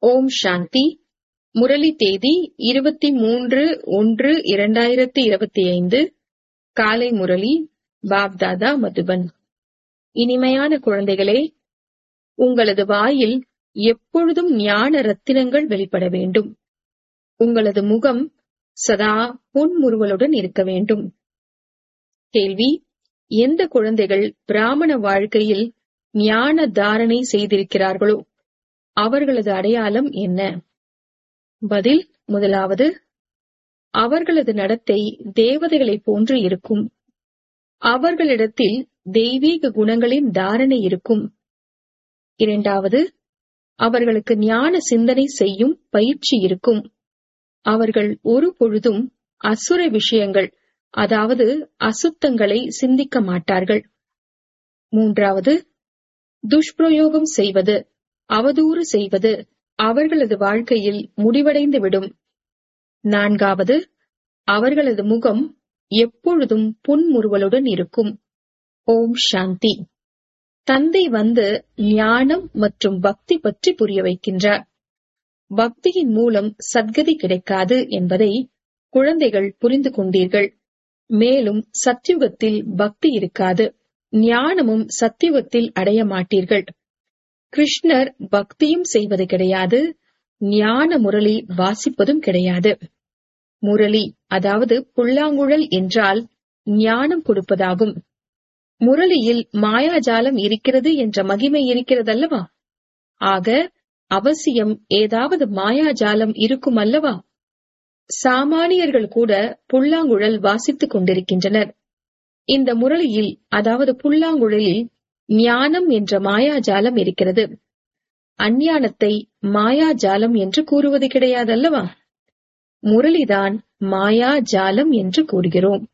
ஓம் சாந்தி முரளி தேதி இருபத்தி மூன்று ஒன்று இரண்டாயிரத்தி இருபத்தி ஐந்து காலை முரளி பாப்தாதா மதுபன் இனிமையான குழந்தைகளே உங்களது வாயில் எப்பொழுதும் ஞான ரத்தினங்கள் வெளிப்பட வேண்டும் உங்களது முகம் சதா புன்முறுவலுடன் இருக்க வேண்டும் கேள்வி எந்த குழந்தைகள் பிராமண வாழ்க்கையில் ஞான தாரணை செய்திருக்கிறார்களோ அவர்களது அடையாளம் என்ன பதில் முதலாவது அவர்களது நடத்தை தேவதைகளைப் போன்று இருக்கும் அவர்களிடத்தில் தெய்வீக குணங்களின் தாரணை இருக்கும் இரண்டாவது அவர்களுக்கு ஞான சிந்தனை செய்யும் பயிற்சி இருக்கும் அவர்கள் ஒரு பொழுதும் அசுர விஷயங்கள் அதாவது அசுத்தங்களை சிந்திக்க மாட்டார்கள் மூன்றாவது துஷ்பிரயோகம் செய்வது அவதூறு செய்வது அவர்களது வாழ்க்கையில் முடிவடைந்துவிடும் நான்காவது அவர்களது முகம் எப்பொழுதும் புன்முறுவலுடன் இருக்கும் ஓம் சாந்தி தந்தை வந்து ஞானம் மற்றும் பக்தி பற்றி புரிய வைக்கின்றார் பக்தியின் மூலம் சத்கதி கிடைக்காது என்பதை குழந்தைகள் புரிந்து கொண்டீர்கள் மேலும் சத்யுகத்தில் பக்தி இருக்காது ஞானமும் சத்யுகத்தில் அடைய மாட்டீர்கள் கிருஷ்ணர் பக்தியும் செய்வது கிடையாது ஞான முரளி வாசிப்பதும் கிடையாது முரளி அதாவது புல்லாங்குழல் என்றால் ஞானம் கொடுப்பதாகும் முரளியில் மாயாஜாலம் இருக்கிறது என்ற மகிமை இருக்கிறதல்லவா ஆக அவசியம் ஏதாவது மாயாஜாலம் இருக்கும் அல்லவா சாமானியர்கள் கூட புல்லாங்குழல் வாசித்துக் கொண்டிருக்கின்றனர் இந்த முரளியில் அதாவது புல்லாங்குழலில் ஞானம் என்ற மாயாஜாலம் இருக்கிறது அஞ்ஞானத்தை மாயாஜாலம் என்று கூறுவது கிடையாதல்லவா முரளிதான் மாயாஜாலம் என்று கூறுகிறோம்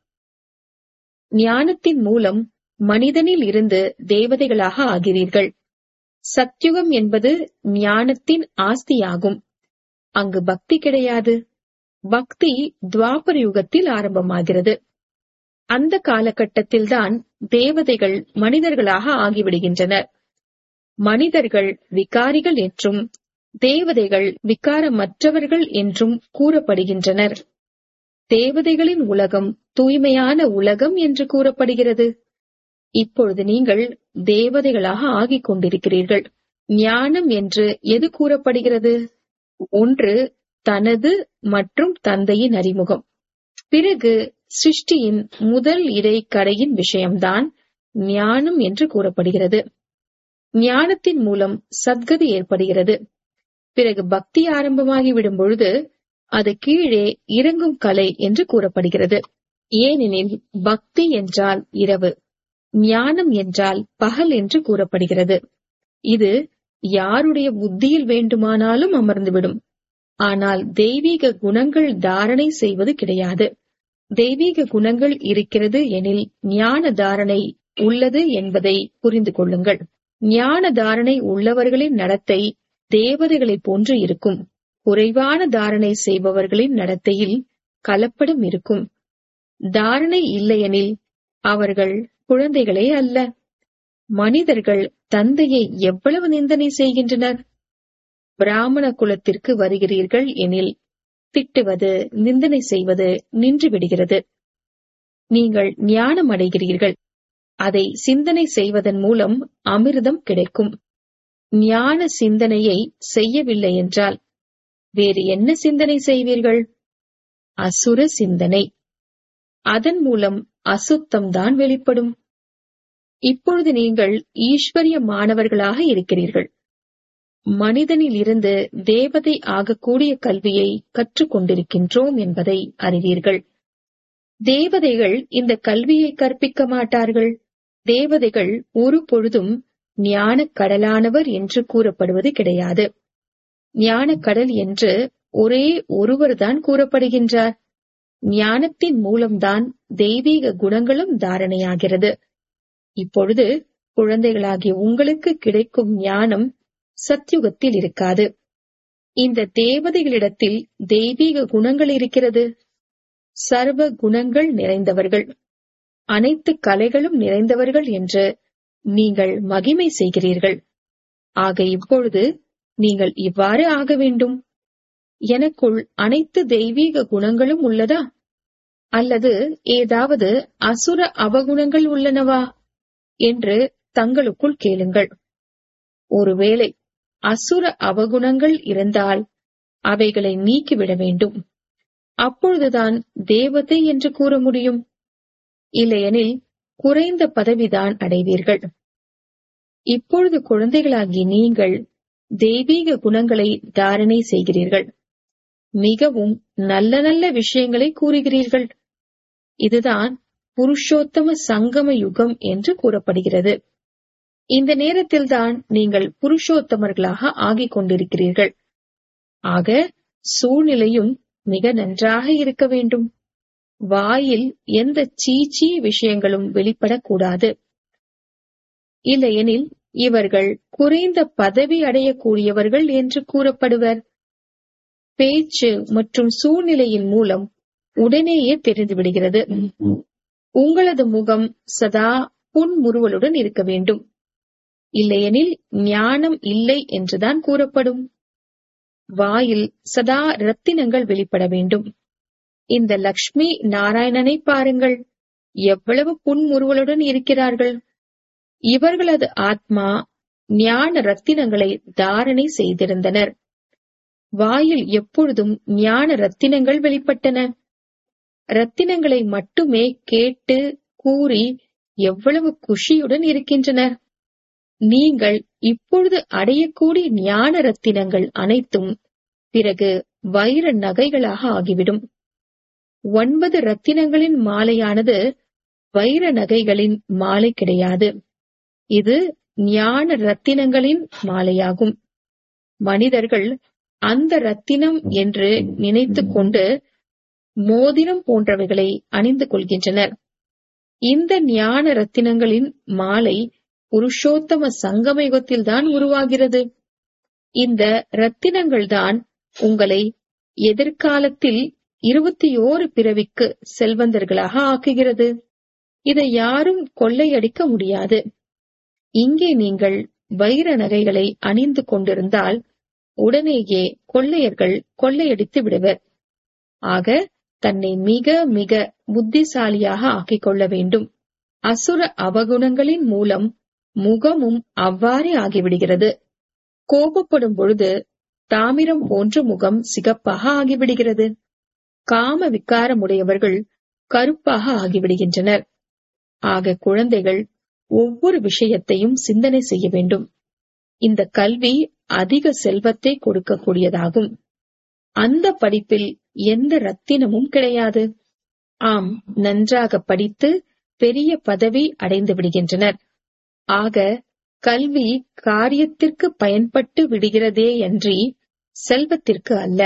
ஞானத்தின் மூலம் மனிதனில் இருந்து தேவதைகளாக ஆகிறீர்கள் சத்யுகம் என்பது ஞானத்தின் ஆஸ்தியாகும் அங்கு பக்தி கிடையாது பக்தி துவாபர யுகத்தில் ஆரம்பமாகிறது அந்த காலகட்டத்தில்தான் தேவதைகள் மனிதர்களாக ஆகிவிடுகின்றனர் மனிதர்கள் விகாரிகள் என்றும் தேவதைகள் விகாரமற்றவர்கள் என்றும் கூறப்படுகின்றனர் தேவதைகளின் உலகம் தூய்மையான உலகம் என்று கூறப்படுகிறது இப்பொழுது நீங்கள் தேவதைகளாக ஆகிக் கொண்டிருக்கிறீர்கள் ஞானம் என்று எது கூறப்படுகிறது ஒன்று தனது மற்றும் தந்தையின் அறிமுகம் பிறகு சிருஷ்டியின் முதல் இடைக்கடையின் விஷயம்தான் ஞானம் என்று கூறப்படுகிறது ஞானத்தின் மூலம் சத்கதி ஏற்படுகிறது பிறகு பக்தி ஆரம்பமாகிவிடும் பொழுது அது கீழே இறங்கும் கலை என்று கூறப்படுகிறது ஏனெனில் பக்தி என்றால் இரவு ஞானம் என்றால் பகல் என்று கூறப்படுகிறது இது யாருடைய புத்தியில் வேண்டுமானாலும் அமர்ந்துவிடும் ஆனால் தெய்வீக குணங்கள் தாரணை செய்வது கிடையாது தெய்வீக குணங்கள் இருக்கிறது எனில் ஞான தாரணை உள்ளது என்பதை புரிந்து கொள்ளுங்கள் ஞான தாரணை உள்ளவர்களின் நடத்தை தேவதைகளைப் போன்று இருக்கும் குறைவான தாரணை செய்பவர்களின் நடத்தையில் கலப்படம் இருக்கும் தாரணை இல்லையெனில் அவர்கள் குழந்தைகளே அல்ல மனிதர்கள் தந்தையை எவ்வளவு நிந்தனை செய்கின்றனர் பிராமண குலத்திற்கு வருகிறீர்கள் எனில் திட்டுவது நிந்தனை செய்வது நின்று விடுகிறது நீங்கள் ஞானம் அடைகிறீர்கள் அதை சிந்தனை செய்வதன் மூலம் அமிர்தம் கிடைக்கும் ஞான சிந்தனையை செய்யவில்லை என்றால் வேறு என்ன சிந்தனை செய்வீர்கள் அசுர சிந்தனை அதன் மூலம் அசுத்தம் தான் வெளிப்படும் இப்பொழுது நீங்கள் ஈஸ்வரிய மாணவர்களாக இருக்கிறீர்கள் மனிதனில் இருந்து தேவதை ஆகக்கூடிய கல்வியை கற்றுக் கொண்டிருக்கின்றோம் என்பதை அறிவீர்கள் தேவதைகள் இந்த கல்வியை கற்பிக்க மாட்டார்கள் தேவதைகள் ஒரு பொழுதும் ஞான கடலானவர் என்று கூறப்படுவது கிடையாது ஞான கடல் என்று ஒரே ஒருவர்தான் கூறப்படுகின்றார் ஞானத்தின் மூலம்தான் தெய்வீக குணங்களும் தாரணையாகிறது இப்பொழுது குழந்தைகளாகிய உங்களுக்கு கிடைக்கும் ஞானம் சத்யுகத்தில் இருக்காது இந்த தேவதைகளிடத்தில் தெய்வீக குணங்கள் இருக்கிறது சர்வ குணங்கள் நிறைந்தவர்கள் அனைத்து கலைகளும் நிறைந்தவர்கள் என்று நீங்கள் மகிமை செய்கிறீர்கள் ஆக இப்பொழுது நீங்கள் இவ்வாறு ஆக வேண்டும் எனக்குள் அனைத்து தெய்வீக குணங்களும் உள்ளதா அல்லது ஏதாவது அசுர அவகுணங்கள் உள்ளனவா என்று தங்களுக்குள் கேளுங்கள் ஒருவேளை அசுர அவகுணங்கள் இருந்தால் அவைகளை நீக்கிவிட வேண்டும் அப்பொழுதுதான் தேவதை என்று கூற முடியும் இல்லையெனில் குறைந்த பதவிதான் அடைவீர்கள் இப்பொழுது குழந்தைகளாகி நீங்கள் தெய்வீக குணங்களை தாரணை செய்கிறீர்கள் மிகவும் நல்ல நல்ல விஷயங்களை கூறுகிறீர்கள் இதுதான் புருஷோத்தம சங்கம யுகம் என்று கூறப்படுகிறது இந்த நேரத்தில்தான் நீங்கள் புருஷோத்தமர்களாக ஆகிக் கொண்டிருக்கிறீர்கள் ஆக சூழ்நிலையும் மிக நன்றாக இருக்க வேண்டும் வாயில் எந்த சீச்சி விஷயங்களும் வெளிப்படக்கூடாது இல்லையெனில் இவர்கள் குறைந்த பதவி அடையக்கூடியவர்கள் என்று கூறப்படுவர் பேச்சு மற்றும் சூழ்நிலையின் மூலம் உடனேயே தெரிந்துவிடுகிறது உங்களது முகம் சதா புன்முறுவலுடன் இருக்க வேண்டும் இல்லையெனில் ஞானம் இல்லை என்றுதான் கூறப்படும் வாயில் சதா ரத்தினங்கள் வெளிப்பட வேண்டும் இந்த லக்ஷ்மி நாராயணனை பாருங்கள் எவ்வளவு புன்முறுவலுடன் இருக்கிறார்கள் இவர்களது ஆத்மா ஞான ரத்தினங்களை தாரணை செய்திருந்தனர் வாயில் எப்பொழுதும் ஞான ரத்தினங்கள் வெளிப்பட்டன ரத்தினங்களை மட்டுமே கேட்டு கூறி எவ்வளவு குஷியுடன் இருக்கின்றனர் நீங்கள் இப்பொழுது அடையக்கூடிய ஞான ரத்தினங்கள் அனைத்தும் பிறகு வைர நகைகளாக ஆகிவிடும் ஒன்பது ரத்தினங்களின் மாலையானது வைர நகைகளின் மாலை கிடையாது இது ஞான ரத்தினங்களின் மாலையாகும் மனிதர்கள் அந்த ரத்தினம் என்று நினைத்துக் கொண்டு மோதிரம் போன்றவைகளை அணிந்து கொள்கின்றனர் இந்த ஞான ரத்தினங்களின் மாலை புருஷோத்தம சங்கமயுகத்தில்தான் உருவாகிறது இந்த ரத்தினங்கள் தான் உங்களை எதிர்காலத்தில் இருபத்தி ஓரு பிறவிக்கு செல்வந்தர்களாக ஆக்குகிறது இதை யாரும் கொள்ளையடிக்க முடியாது இங்கே நீங்கள் வைர நகைகளை அணிந்து கொண்டிருந்தால் உடனேயே கொள்ளையர்கள் கொள்ளையடித்து விடுவர் ஆக தன்னை மிக மிக புத்திசாலியாக ஆக்கிக் கொள்ள வேண்டும் அசுர அவகுணங்களின் மூலம் முகமும் அவ்வாறே ஆகிவிடுகிறது கோபப்படும் பொழுது தாமிரம் போன்ற முகம் சிகப்பாக ஆகிவிடுகிறது காம விக்காரமுடையவர்கள் கருப்பாக ஆகிவிடுகின்றனர் ஆக குழந்தைகள் ஒவ்வொரு விஷயத்தையும் சிந்தனை செய்ய வேண்டும் இந்த கல்வி அதிக செல்வத்தை கொடுக்கக்கூடியதாகும் அந்த படிப்பில் எந்த ரத்தினமும் கிடையாது ஆம் நன்றாக படித்து பெரிய பதவி அடைந்து விடுகின்றனர் ஆக கல்வி காரியத்திற்கு பயன்பட்டு விடுகிறதே அன்றி செல்வத்திற்கு அல்ல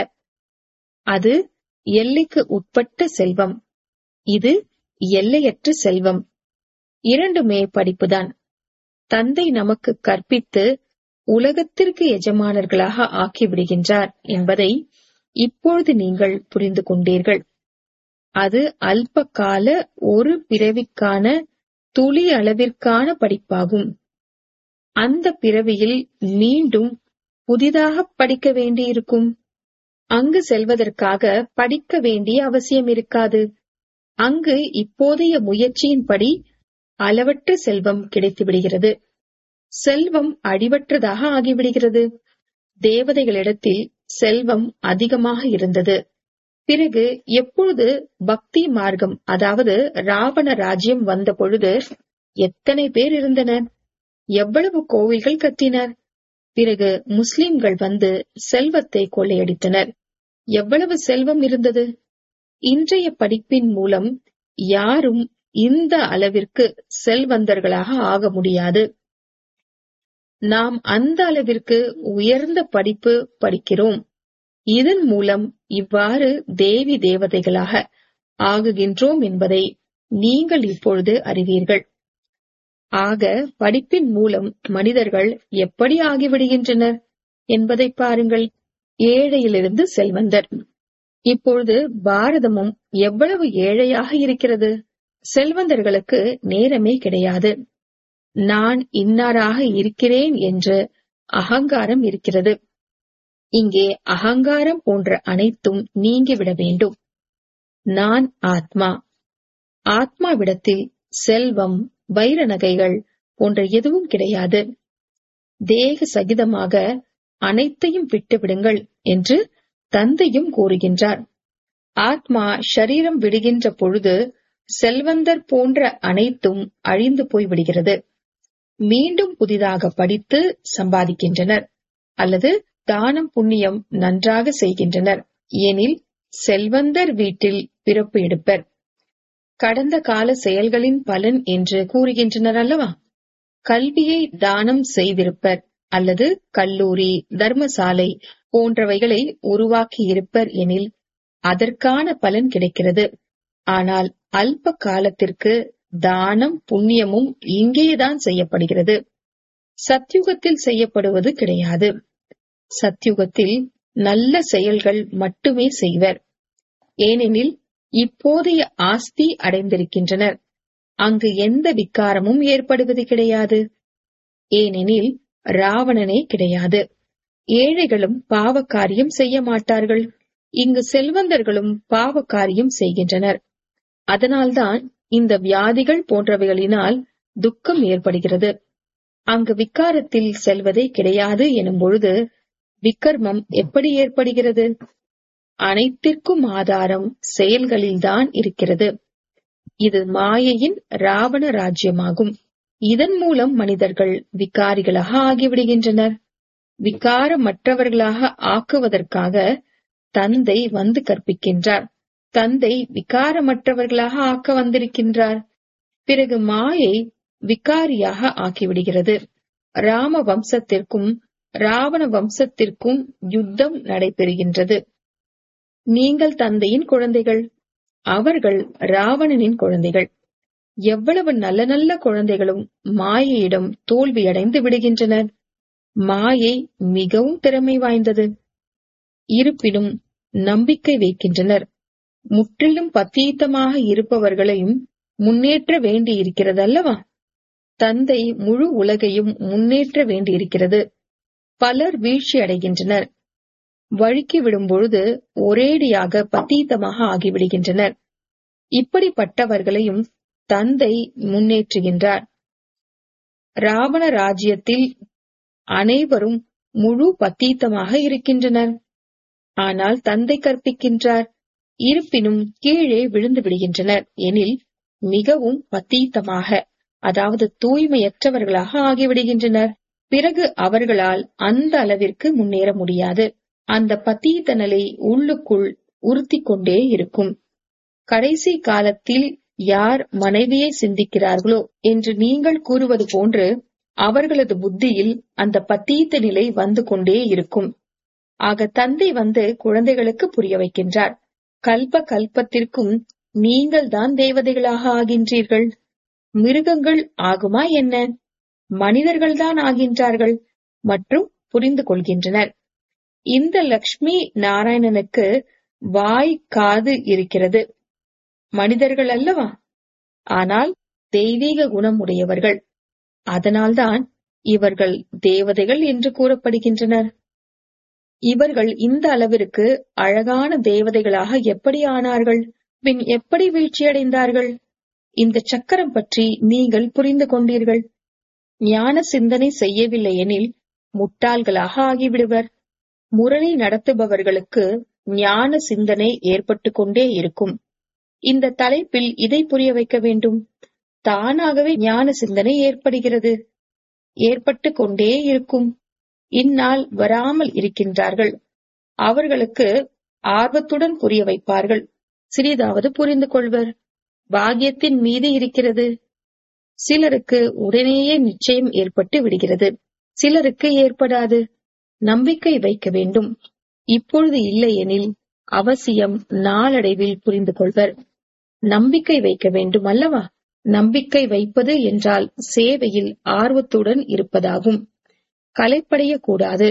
அது எல்லைக்கு உட்பட்ட செல்வம் இது எல்லையற்ற செல்வம் இரண்டுமே படிப்புதான் தந்தை நமக்கு கற்பித்து உலகத்திற்கு எஜமானர்களாக ஆக்கிவிடுகின்றார் என்பதை இப்பொழுது நீங்கள் புரிந்து கொண்டீர்கள் அது அல்ப கால ஒரு பிறவிக்கான துளி அளவிற்கான படிப்பாகும் அந்த பிறவியில் மீண்டும் புதிதாக படிக்க வேண்டியிருக்கும் அங்கு செல்வதற்காக படிக்க வேண்டிய அவசியம் இருக்காது அங்கு இப்போதைய முயற்சியின்படி அளவற்ற செல்வம் கிடைத்து விடுகிறது செல்வம் அடிவற்றதாக ஆகிவிடுகிறது தேவதைகளிடத்தில் செல்வம் அதிகமாக இருந்தது பிறகு எப்பொழுது பக்தி மார்க்கம் அதாவது ராவண ராஜ்யம் வந்த பொழுது எத்தனை பேர் இருந்தனர் எவ்வளவு கோவில்கள் கட்டினர் பிறகு முஸ்லிம்கள் வந்து செல்வத்தை கொள்ளையடித்தனர் எவ்வளவு செல்வம் இருந்தது இன்றைய படிப்பின் மூலம் யாரும் இந்த அளவிற்கு செல்வந்தர்களாக ஆக முடியாது நாம் அந்த அளவிற்கு உயர்ந்த படிப்பு படிக்கிறோம் இதன் மூலம் இவ்வாறு தேவி தேவதைகளாக ஆகுகின்றோம் என்பதை நீங்கள் இப்பொழுது அறிவீர்கள் ஆக படிப்பின் மூலம் மனிதர்கள் எப்படி ஆகிவிடுகின்றனர் என்பதை பாருங்கள் ஏழையிலிருந்து செல்வந்தர் இப்பொழுது பாரதமும் எவ்வளவு ஏழையாக இருக்கிறது செல்வந்தர்களுக்கு நேரமே கிடையாது நான் இன்னாராக இருக்கிறேன் என்று அகங்காரம் இருக்கிறது இங்கே அகங்காரம் போன்ற அனைத்தும் நீங்கிவிட வேண்டும் நான் ஆத்மா ஆத்மாவிடத்தில் செல்வம் வைர நகைகள் போன்ற எதுவும் கிடையாது தேக சகிதமாக அனைத்தையும் விட்டுவிடுங்கள் என்று தந்தையும் கூறுகின்றார் ஆத்மா ஷரீரம் விடுகின்ற பொழுது செல்வந்தர் போன்ற அனைத்தும் அழிந்து போய்விடுகிறது மீண்டும் புதிதாக படித்து சம்பாதிக்கின்றனர் அல்லது தானம் புண்ணியம் நன்றாக செய்கின்றனர் எனில் செல்வந்தர் வீட்டில் பிறப்பு எடுப்பர் கடந்த கால செயல்களின் பலன் என்று கூறுகின்றனர் அல்லவா கல்வியை தானம் செய்திருப்பர் அல்லது கல்லூரி தர்மசாலை போன்றவைகளை உருவாக்கி இருப்பர் எனில் அதற்கான பலன் கிடைக்கிறது ஆனால் அல்ப காலத்திற்கு தானம் புண்ணியமும் இங்கேதான் செய்யப்படுகிறது சத்யுகத்தில் செய்யப்படுவது கிடையாது சத்யுகத்தில் நல்ல செயல்கள் மட்டுமே செய்வர் ஏனெனில் இப்போதைய ஆஸ்தி அடைந்திருக்கின்றனர் அங்கு எந்த விக்காரமும் ஏற்படுவது கிடையாது ஏனெனில் ராவணனே கிடையாது ஏழைகளும் பாவக்காரியம் செய்ய மாட்டார்கள் இங்கு செல்வந்தர்களும் பாவக்காரியம் செய்கின்றனர் அதனால்தான் இந்த வியாதிகள் போன்றவைகளினால் துக்கம் ஏற்படுகிறது அங்கு விக்காரத்தில் செல்வதே கிடையாது எனும் பொழுது விக்கர்மம் எப்படி ஏற்படுகிறது அனைத்திற்கும் ஆதாரம் செயல்களில்தான் இருக்கிறது இது மாயையின் ராவண ராஜ்யமாகும் இதன் மூலம் மனிதர்கள் விகாரிகளாக ஆகிவிடுகின்றனர் விகாரமற்றவர்களாக ஆக்குவதற்காக தந்தை வந்து கற்பிக்கின்றார் தந்தை விகாரமற்றவர்களாக ஆக்க வந்திருக்கின்றார் பிறகு மாயை விகாரியாக ஆக்கிவிடுகிறது ராம வம்சத்திற்கும் ராவண வம்சத்திற்கும் யுத்தம் நடைபெறுகின்றது நீங்கள் தந்தையின் குழந்தைகள் அவர்கள் ராவணனின் குழந்தைகள் எவ்வளவு நல்ல நல்ல குழந்தைகளும் மாயையிடம் தோல்வியடைந்து விடுகின்றனர் மாயை மிகவும் திறமை வாய்ந்தது இருப்பினும் நம்பிக்கை வைக்கின்றனர் முற்றிலும் பத்தீத்தமாக இருப்பவர்களையும் முன்னேற்ற வேண்டியிருக்கிறது அல்லவா தந்தை முழு உலகையும் முன்னேற்ற வேண்டியிருக்கிறது பலர் வீழ்ச்சி அடைகின்றனர் வழுக்கி விடும் பொழுது ஒரேடியாக பத்தீத்தமாக ஆகிவிடுகின்றனர் இப்படிப்பட்டவர்களையும் தந்தை முன்னேற்றுகின்றார் ராவண ராஜ்யத்தில் அனைவரும் முழு பத்தீத்தமாக இருக்கின்றனர் ஆனால் தந்தை கற்பிக்கின்றார் இருப்பினும் கீழே விழுந்து விடுகின்றனர் எனில் மிகவும் பத்தீத்தமாக அதாவது தூய்மையற்றவர்களாக ஆகிவிடுகின்றனர் பிறகு அவர்களால் அந்த அளவிற்கு முன்னேற முடியாது அந்த பத்தீத்த நிலை உள்ளுக்குள் உறுத்தி கொண்டே இருக்கும் கடைசி காலத்தில் யார் மனைவியை சிந்திக்கிறார்களோ என்று நீங்கள் கூறுவது போன்று அவர்களது புத்தியில் அந்த பத்தீத்த நிலை வந்து கொண்டே இருக்கும் ஆக தந்தை வந்து குழந்தைகளுக்கு புரிய வைக்கின்றார் கல்ப கல்பத்திற்கும் நீங்கள் தான் தேவதைகளாக ஆகின்றீர்கள் மிருகங்கள் ஆகுமா என்ன மனிதர்கள்தான் ஆகின்றார்கள் மற்றும் புரிந்து கொள்கின்றனர் இந்த லக்ஷ்மி நாராயணனுக்கு வாய் காது இருக்கிறது மனிதர்கள் அல்லவா ஆனால் தெய்வீக குணம் உடையவர்கள் அதனால்தான் இவர்கள் தேவதைகள் என்று கூறப்படுகின்றனர் இவர்கள் இந்த அளவிற்கு அழகான தேவதைகளாக எப்படி ஆனார்கள் பின் எப்படி வீழ்ச்சியடைந்தார்கள் இந்த சக்கரம் பற்றி நீங்கள் புரிந்து கொண்டீர்கள் ஞான சிந்தனை செய்யவில்லை எனில் முட்டாள்களாக ஆகிவிடுவர் முரளி நடத்துபவர்களுக்கு ஞான சிந்தனை ஏற்பட்டு கொண்டே இருக்கும் இந்த தலைப்பில் இதை புரிய வைக்க வேண்டும் தானாகவே ஞான சிந்தனை ஏற்படுகிறது ஏற்பட்டு கொண்டே இருக்கும் இந்நாள் வராமல் இருக்கின்றார்கள் அவர்களுக்கு ஆர்வத்துடன் புரிய வைப்பார்கள் சிறிதாவது புரிந்து கொள்வர் பாக்கியத்தின் மீது இருக்கிறது சிலருக்கு உடனேயே நிச்சயம் ஏற்பட்டு விடுகிறது சிலருக்கு ஏற்படாது நம்பிக்கை வைக்க வேண்டும் இப்பொழுது இல்லையெனில் அவசியம் நாளடைவில் புரிந்து கொள்வர் நம்பிக்கை வைக்க வேண்டும் அல்லவா நம்பிக்கை வைப்பது என்றால் சேவையில் ஆர்வத்துடன் இருப்பதாகும் கலைப்படையக்கூடாது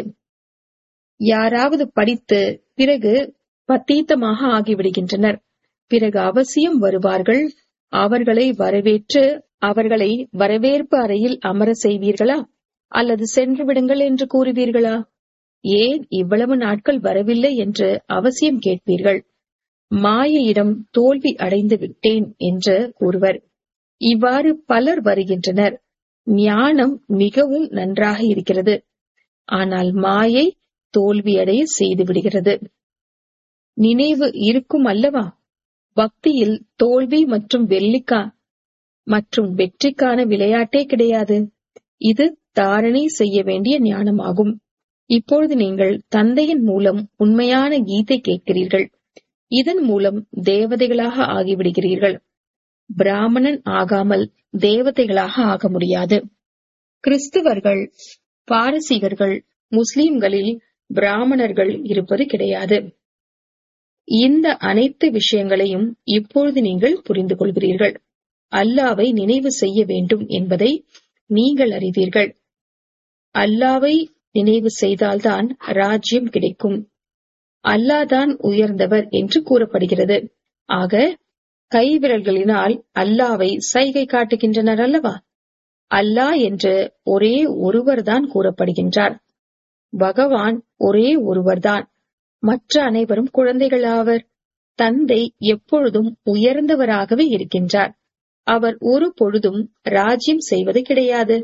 யாராவது படித்து பிறகு பத்தீத்தமாக ஆகிவிடுகின்றனர் பிறகு அவசியம் வருவார்கள் அவர்களை வரவேற்று அவர்களை வரவேற்பு அறையில் அமர செய்வீர்களா அல்லது சென்று விடுங்கள் என்று கூறுவீர்களா ஏன் இவ்வளவு நாட்கள் வரவில்லை என்று அவசியம் கேட்பீர்கள் மாயையிடம் தோல்வி அடைந்து விட்டேன் என்று கூறுவர் இவ்வாறு பலர் வருகின்றனர் ஞானம் மிகவும் நன்றாக இருக்கிறது ஆனால் மாயை தோல்வியடைய செய்து விடுகிறது நினைவு இருக்கும் அல்லவா பக்தியில் தோல்வி மற்றும் வெள்ளிக்கா மற்றும் வெற்றிக்கான விளையாட்டே கிடையாது இது தாரணை செய்ய வேண்டிய ஞானமாகும் இப்பொழுது நீங்கள் தந்தையின் மூலம் உண்மையான கீதை கேட்கிறீர்கள் இதன் மூலம் தேவதைகளாக ஆகிவிடுகிறீர்கள் பிராமணன் ஆகாமல் தேவதைகளாக ஆக முடியாது கிறிஸ்துவர்கள் பாரசீகர்கள் முஸ்லிம்களில் பிராமணர்கள் இருப்பது கிடையாது இந்த அனைத்து விஷயங்களையும் இப்பொழுது நீங்கள் புரிந்து கொள்கிறீர்கள் அல்லாவை நினைவு செய்ய வேண்டும் என்பதை நீங்கள் அறிவீர்கள் அல்லாவை நினைவு செய்தால்தான் ராஜ்யம் கிடைக்கும் அல்லாதான் உயர்ந்தவர் என்று கூறப்படுகிறது ஆக கைவிரல்களினால் அல்லாவை சைகை காட்டுகின்றனர் அல்லவா அல்லாஹ் என்று ஒரே ஒருவர்தான் கூறப்படுகின்றார் பகவான் ஒரே ஒருவர்தான் மற்ற அனைவரும் குழந்தைகள் ஆவர் தந்தை எப்பொழுதும் உயர்ந்தவராகவே இருக்கின்றார் அவர் ஒரு பொழுதும் ராஜ்யம் செய்வது கிடையாது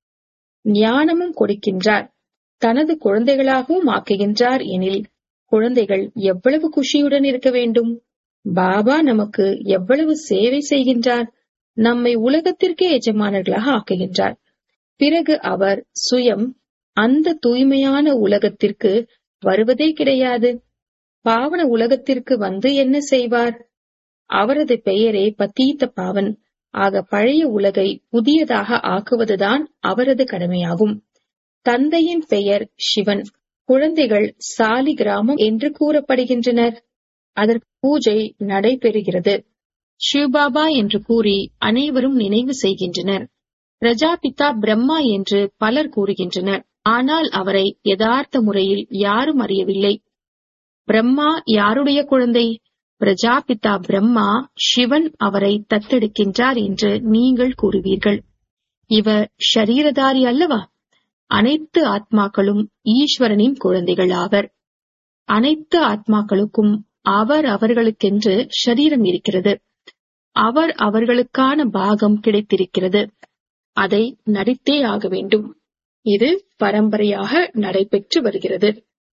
ஞானமும் கொடுக்கின்றார் தனது குழந்தைகளாகவும் ஆக்குகின்றார் எனில் குழந்தைகள் எவ்வளவு குஷியுடன் இருக்க வேண்டும் பாபா நமக்கு எவ்வளவு சேவை செய்கின்றார் நம்மை உலகத்திற்கே எஜமானர்களாக ஆக்குகின்றார் பிறகு அவர் சுயம் அந்த தூய்மையான உலகத்திற்கு வருவதே கிடையாது பாவன உலகத்திற்கு வந்து என்ன செய்வார் அவரது பெயரே பத்தீத்த பாவன் ஆக பழைய உலகை புதியதாக ஆக்குவதுதான் அவரது கடமையாகும் தந்தையின் பெயர் சிவன் குழந்தைகள் சாலி கிராமம் என்று கூறப்படுகின்றனர் அதற்கு பூஜை நடைபெறுகிறது சிவபாபா என்று கூறி அனைவரும் நினைவு செய்கின்றனர் பிரஜாபிதா பிரம்மா என்று பலர் கூறுகின்றனர் ஆனால் அவரை யதார்த்த முறையில் யாரும் அறியவில்லை பிரம்மா யாருடைய குழந்தை பிரஜாபிதா பிரம்மா சிவன் அவரை தத்தெடுக்கின்றார் என்று நீங்கள் கூறுவீர்கள் இவர் ஷரீரதாரி அல்லவா அனைத்து ஆத்மாக்களும் ஈஸ்வரனின் குழந்தைகள் ஆவர் அனைத்து ஆத்மாக்களுக்கும் அவர் அவர்களுக்கென்று ஷரீரம் இருக்கிறது அவர் அவர்களுக்கான பாகம் கிடைத்திருக்கிறது அதை நடித்தே ஆக வேண்டும் இது பரம்பரையாக நடைபெற்று வருகிறது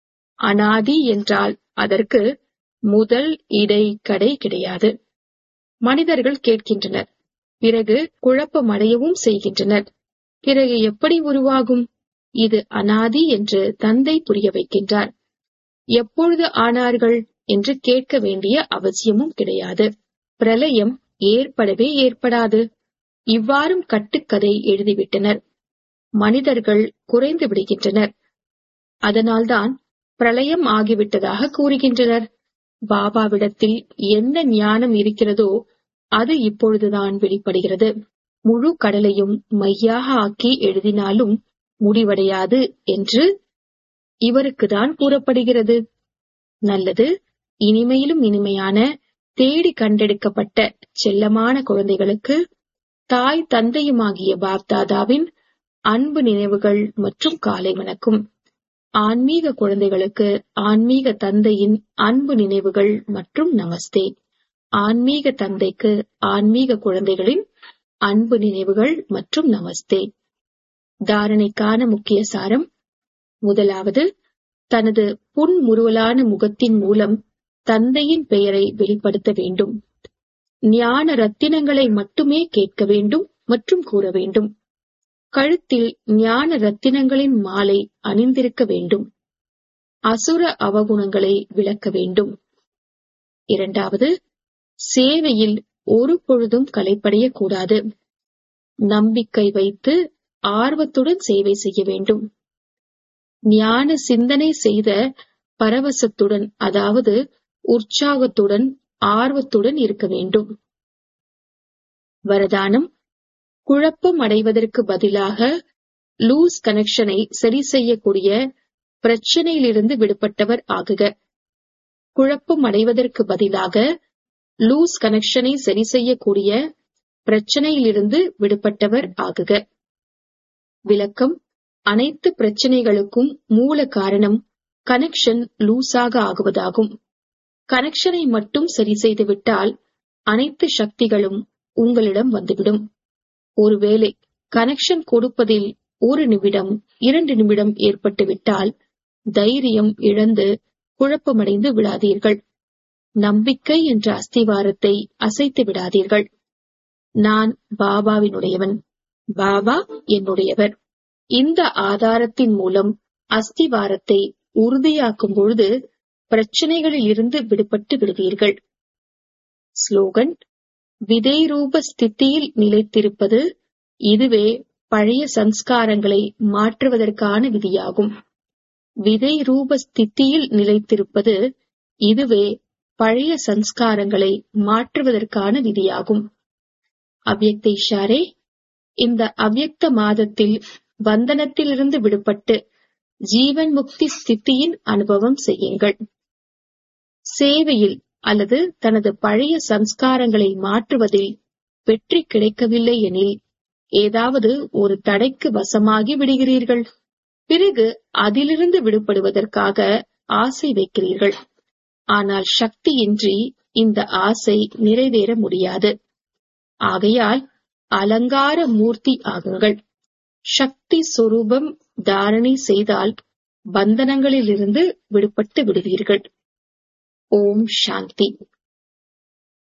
அனாதி என்றால் அதற்கு முதல் இடை கடை கிடையாது மனிதர்கள் கேட்கின்றனர் பிறகு குழப்பமடையவும் செய்கின்றனர் பிறகு எப்படி உருவாகும் இது அனாதி என்று தந்தை புரிய வைக்கின்றார் எப்பொழுது ஆனார்கள் என்று கேட்க வேண்டிய அவசியமும் கிடையாது பிரளயம் ஏற்படவே ஏற்படாது இவ்வாறும் கட்டுக்கதை எழுதிவிட்டனர் மனிதர்கள் குறைந்து விடுகின்றனர் அதனால்தான் பிரளயம் ஆகிவிட்டதாக கூறுகின்றனர் பாபாவிடத்தில் எந்த ஞானம் இருக்கிறதோ அது இப்பொழுதுதான் வெளிப்படுகிறது முழு கடலையும் மையாக ஆக்கி எழுதினாலும் முடிவடையாது என்று இவருக்குதான் கூறப்படுகிறது நல்லது இனிமையிலும் இனிமையான தேடி கண்டெடுக்கப்பட்ட செல்லமான குழந்தைகளுக்கு தாய் தந்தையுமாகிய பாப்தாதாவின் அன்பு நினைவுகள் மற்றும் காலை வணக்கம் ஆன்மீக குழந்தைகளுக்கு ஆன்மீக தந்தையின் அன்பு நினைவுகள் மற்றும் நமஸ்தே ஆன்மீக தந்தைக்கு ஆன்மீக குழந்தைகளின் அன்பு நினைவுகள் மற்றும் நமஸ்தே தாரணைக்கான முக்கிய சாரம் முதலாவது தனது புன்முறுவலான முகத்தின் மூலம் தந்தையின் பெயரை வெளிப்படுத்த வேண்டும் ஞான ரத்தினங்களை மட்டுமே கேட்க வேண்டும் மற்றும் கூற வேண்டும் கழுத்தில் ஞான ரத்தினங்களின் மாலை அணிந்திருக்க வேண்டும் அசுர அவகுணங்களை விளக்க வேண்டும் இரண்டாவது சேவையில் ஒரு பொழுதும் கலைப்படையக்கூடாது நம்பிக்கை வைத்து ஆர்வத்துடன் சேவை செய்ய வேண்டும் ஞான சிந்தனை செய்த பரவசத்துடன் அதாவது உற்சாகத்துடன் ஆர்வத்துடன் இருக்க வேண்டும் வரதானம் குழப்பம் அடைவதற்கு பதிலாக லூஸ் கனெக்ஷனை சரி செய்யக்கூடிய பிரச்சனையிலிருந்து விடுபட்டவர் ஆகுக குழப்பம் அடைவதற்கு பதிலாக லூஸ் கனெக்ஷனை சரி செய்யக்கூடிய பிரச்சனையிலிருந்து விடுபட்டவர் ஆகுக விளக்கம் அனைத்து பிரச்சனைகளுக்கும் மூல காரணம் கனெக்ஷன் லூஸாக ஆகுவதாகும் கனெக்ஷனை மட்டும் சரி செய்து விட்டால் அனைத்து சக்திகளும் உங்களிடம் வந்துவிடும் ஒருவேளை கனெக்ஷன் கொடுப்பதில் ஒரு நிமிடம் இரண்டு நிமிடம் ஏற்பட்டுவிட்டால் தைரியம் இழந்து குழப்பமடைந்து விடாதீர்கள் நம்பிக்கை என்ற அஸ்திவாரத்தை அசைத்து விடாதீர்கள் நான் பாபாவினுடையவன் பாபா என்னுடையவர் இந்த ஆதாரத்தின் மூலம் அஸ்திவாரத்தை உறுதியாக்கும் பொழுது பிரச்சனைகளில் இருந்து விடுபட்டு விடுவீர்கள் ஸ்லோகன் விதை ரூப ஸ்திதியில் நிலைத்திருப்பது இதுவே பழைய சம்ஸ்காரங்களை மாற்றுவதற்கான விதியாகும் விதை ரூப ஸ்திதியில் நிலைத்திருப்பது இதுவே பழைய சம்ஸ்காரங்களை மாற்றுவதற்கான விதியாகும் அவ்யக்த இஷாரே இந்த அவ்யக்த மாதத்தில் பந்தனத்திலிருந்து விடுபட்டு ஜீவன் முக்தி ஸ்திதியின் அனுபவம் செய்யுங்கள் சேவையில் அல்லது தனது பழைய சம்ஸ்காரங்களை மாற்றுவதில் வெற்றி கிடைக்கவில்லை எனில் ஏதாவது ஒரு தடைக்கு வசமாகி விடுகிறீர்கள் பிறகு அதிலிருந்து விடுபடுவதற்காக ஆசை வைக்கிறீர்கள் ஆனால் சக்தியின்றி இந்த ஆசை நிறைவேற முடியாது ஆகையால் அலங்கார மூர்த்தி ஆகுங்கள் சக்தி சொரூபம் தாரணை செய்தால் பந்தனங்களிலிருந்து விடுபட்டு விடுவீர்கள் ஓம் சாந்தி